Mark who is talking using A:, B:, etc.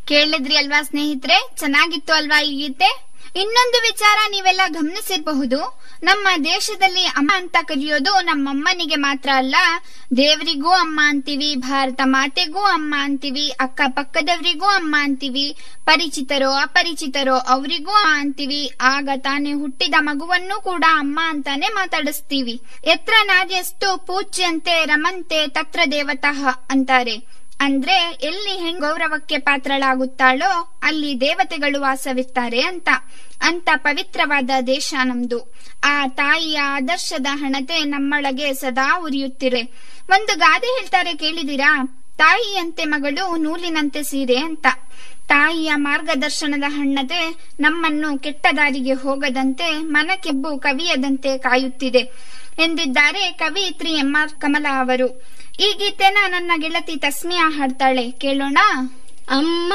A: ಕೇಳಿದ್ರಿ ಅಲ್ವಾ ಸ್ನೇಹಿತರೆ ಚೆನ್ನಾಗಿತ್ತು ಅಲ್ವಾ ಈ ಗೀತೆ ಇನ್ನೊಂದು ವಿಚಾರ ನೀವೆಲ್ಲ ಗಮನಿಸಿರಬಹುದು ನಮ್ಮ ದೇಶದಲ್ಲಿ ಅಮ್ಮ ಅಂತ ಕರೆಯೋದು ನಮ್ಮಮ್ಮನಿಗೆ ಮಾತ್ರ ಅಲ್ಲ ದೇವರಿಗೂ ಅಮ್ಮ ಅಂತೀವಿ ಭಾರತ ಮಾತೆಗೂ ಅಮ್ಮ ಅಂತೀವಿ ಅಕ್ಕ ಪಕ್ಕದವರಿಗೂ ಅಮ್ಮ ಅಂತೀವಿ ಪರಿಚಿತರೋ ಅಪರಿಚಿತರೋ ಅವರಿಗೂ ಅಂತೀವಿ ಆಗ ತಾನೇ ಹುಟ್ಟಿದ ಮಗುವನ್ನು ಕೂಡ ಅಮ್ಮ ಅಂತಾನೆ ಮಾತಾಡಿಸ್ತೀವಿ ಎತ್ರ ನಾದ್ಯಸ್ತು ಪೂಜ್ಯಂತೆ ರಮಂತೆ ತತ್ರ ದೇವತಃ ಅಂತಾರೆ ಅಂದ್ರೆ ಎಲ್ಲಿ ಹೆಂಗ್ ಗೌರವಕ್ಕೆ ಪಾತ್ರಳಾಗುತ್ತಾಳೋ ಅಲ್ಲಿ ದೇವತೆಗಳು ವಾಸವಿರ್ತಾರೆ ಅಂತ ಅಂತ ಪವಿತ್ರವಾದ ದೇಶ ನಮ್ದು ಆ ತಾಯಿಯ ಆದರ್ಶದ ಹಣತೆ ನಮ್ಮೊಳಗೆ ಸದಾ ಉರಿಯುತ್ತಿರೆ ಒಂದು ಗಾದೆ ಹೇಳ್ತಾರೆ ಕೇಳಿದಿರಾ ತಾಯಿಯಂತೆ ಮಗಳು ನೂಲಿನಂತೆ ಸೀರೆ ಅಂತ ತಾಯಿಯ ಮಾರ್ಗದರ್ಶನದ ಹಣ್ಣತೆ ನಮ್ಮನ್ನು ಕೆಟ್ಟ ದಾರಿಗೆ ಹೋಗದಂತೆ ಮನಕೆಬ್ಬು ಕವಿಯದಂತೆ ಕಾಯುತ್ತಿದೆ ಎಂದಿದ್ದಾರೆ ಕವಿಯಿತ್ರಿ ಎಂ ಆರ್ ಕಮಲಾ ಅವರು ಈ ಗೀತೆನ ನನ್ನ ಗೆಳತಿ ತಸ್ಮಿಯಾ ಹಾಡ್ತಾಳೆ ಕೇಳೋಣ
B: ಅಮ್ಮ